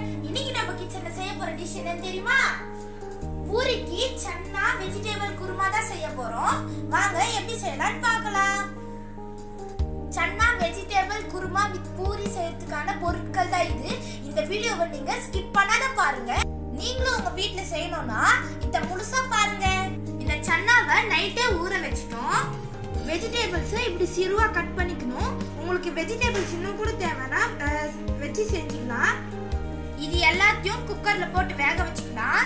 இன்னைக்கு நம்ம கிச்சன்ல செய்ய போற டிஷ் என்னன்னு தெரியுமா பூரிக்கு சன்னா வெஜிடபிள் குருமா தான் செய்ய போறோம் வாங்க எப்படி செய்யலாம்னு பார்க்கலாம் சன்னா வெஜிடபிள் குருமா வித் பூரி செய்யறதுக்கான பொருட்கள் தான் இது இந்த வீடியோவை நீங்க ஸ்கிப் பண்ணாத பாருங்க நீங்களும் உங்க வீட்ல செய்யணும்னா இத முழுசா பாருங்க இந்த சன்னாவை நைட்டே ஊற வச்சிட்டோம் வெஜிடபிள்ஸை இப்படி சிறுவா கட் பண்ணிக்கணும் உங்களுக்கு வெஜிடபிள்ஸ் இன்னும் கூட தேவைன்னா அஹ், வச்சு செஞ்சுக்கலாம் இது எல்லாத்தையும் குக்கர்ல போட்டு வேக வச்சுக்கலாம்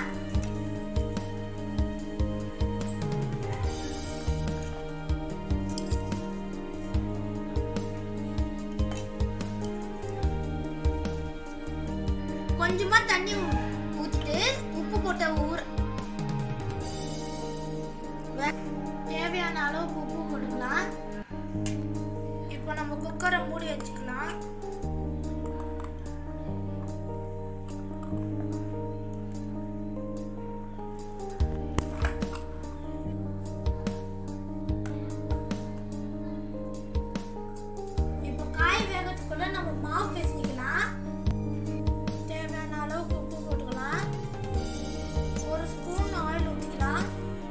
கொஞ்சமா தண்ணி ஊ- ஊத்திட்டு உப்பு போட்ட ஊற வே- தேவையான அளவுக்கு உப்பு போட்டுக்கலாம் இப்போ நம்ம குக்கரை மூடி வச்சுக்கலாம் இப்போ காய் வேகத்துக்குள்ள நம்ம மாவு பேசிக்கலாம் தேவையான அளவுக்கு உப்பு போட்டுக்கலாம் ஒரு ஸ்பூன் ஆயில் ஊற்றிக்கலாம்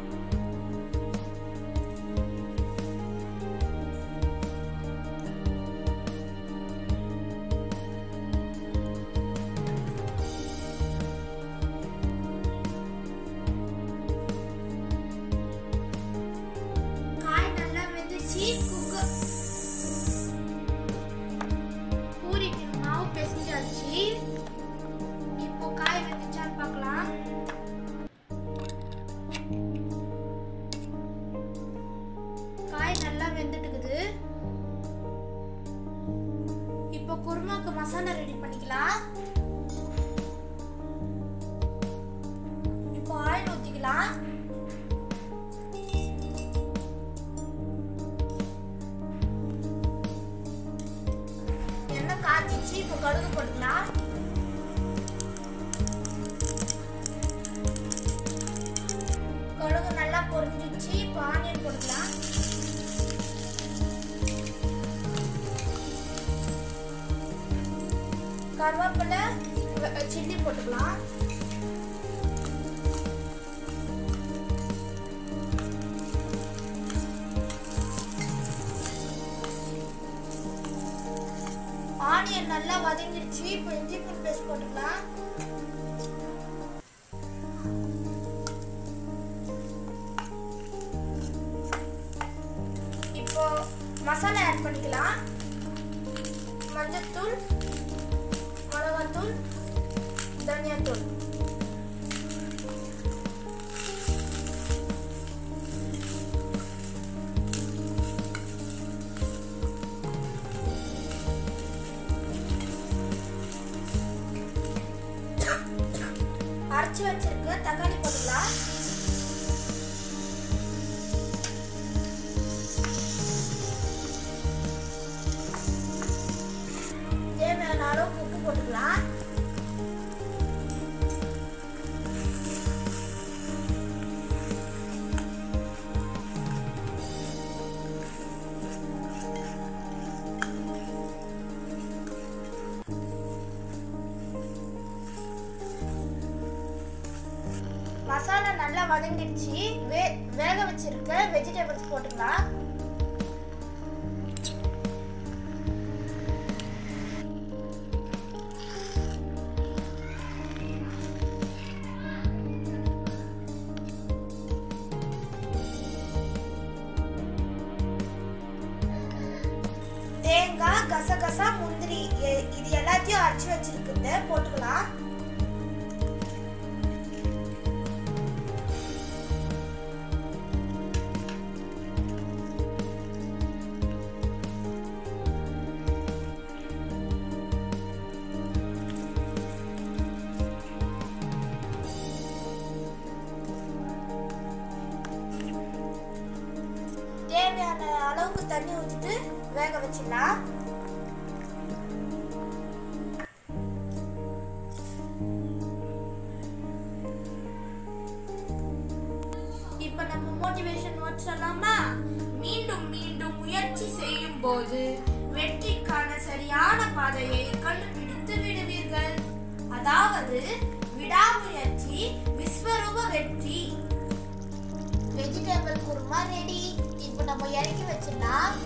காய் நல்லா வெந்துச்சு குக்கர் பூரிக்கு மாவு பிசைஞ்சாச்சு இப்போ காய் வெந்துச்சான்னு பார்க்கலாம் காய் நல்லா வெந்துட்டுக்குது இப்போ குருமாக்கு மசாலா ரெடி பண்ணிக்கலாம் இப்போ ஆயில் ஊத்திக்கலாம் எண்ணெய் காய்ச்சிச்சு இப்போ கடுகு போட்டுக்கலாம் கடுகு நல்லா பொரிஞ்சிச்சு இப்போ ஆனியன் போட்டுக்கலாம் கருவேப்பிலை வெ- சில்லி போட்டுக்கலாம் ஆனியன் நல்லா வதங்கிடுச்சு இப்போ இஞ்சி பூண்டு பேஸ்ட் போட்டுக்கலாம் இப்போ மசாலா ஆட் பண்ணிக்கலாம் மஞ்சத்தூள் மிளகாத்தூள் தனியாத்தூள் அரைச்சி வச்சிருக்க தக்காளி போட்டுக்கலாம் தேவையான அளவுக்கு உப்பு போட்டுக்கலாம் மசாலா நல்லா வதங்கிடுச்சு வே வேக வச்சிருக்க வெஜிடபிள்ஸ் போட்டுக்கலாம் தேங்காய் கசகசா முந்திரி எ- இது எல்லாத்தையும் அரைச்சி வச்சிருக்குது போட்டுக்கலாம் தேவையான அளவுக்கு தண்ணி ஊற்றிட்டு வேக வச்சிடலாம் இப்ப நம்ம மோட்டிவேஷன் நோட் சொல்லலாமா மீண்டும் மீண்டும் முயற்சி செய்யும் போது வெற்றிக்கான சரியான பாதையை கண்டுபிடித்து விடுவீர்கள் அதாவது விடாமுயற்சி விஸ்வரூப வெற்றி வெஜிடபிள் குருமா ரெடி இப்போ நம்ம இறக்கி வச்சிடலாம்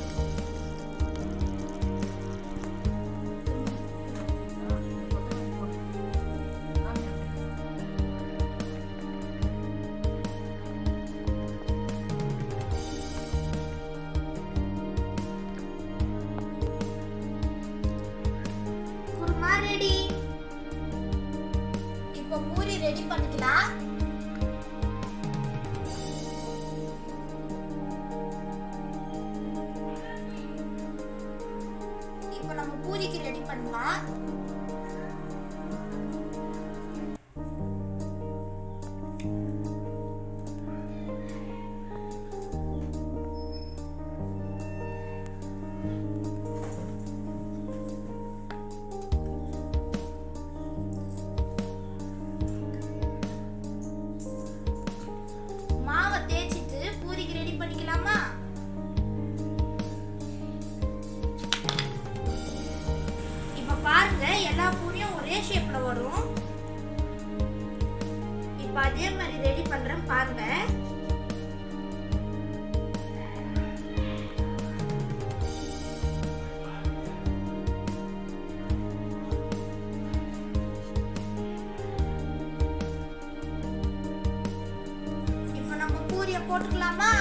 குருமா ரெடி இப்போ பூரி ரெடி பண்ணிக்கலாம் இப்போ நம்ம பூரிக்கு ரெடி பண்ணலாம் மாவை தேய்ச்சிட்டு பூரிக்கு ரெடி பண்ணிக்கலாமா இப்ப பாருங்க எல்லா பூரியும் ஒரே ஷேப்ல வரும் இப்ப அதே மாதிரி ரெடி பண்றேன் பாருங்க இப்ப நம்ம பூரிய போட்டுக்கலாமா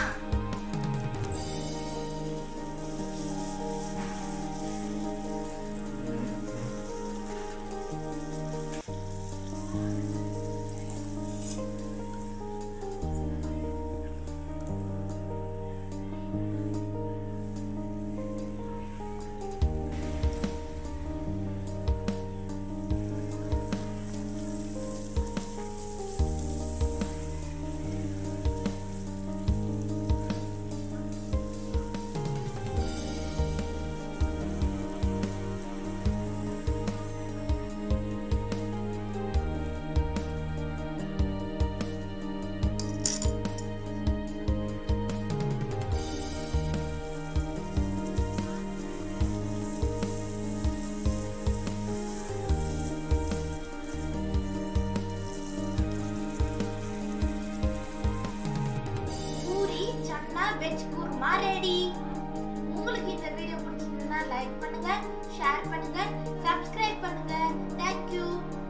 பூரி சன்னா வெஜ் குருமா ரெடி உங்களுக்கு இந்த வீடியோ பிடிச்சிருந்தா லைக் பண்ணுங்க ஷேர் பண்ணுங்க சப்ஸ்கிரைப் பண்ணுங்க தேங்க்யூ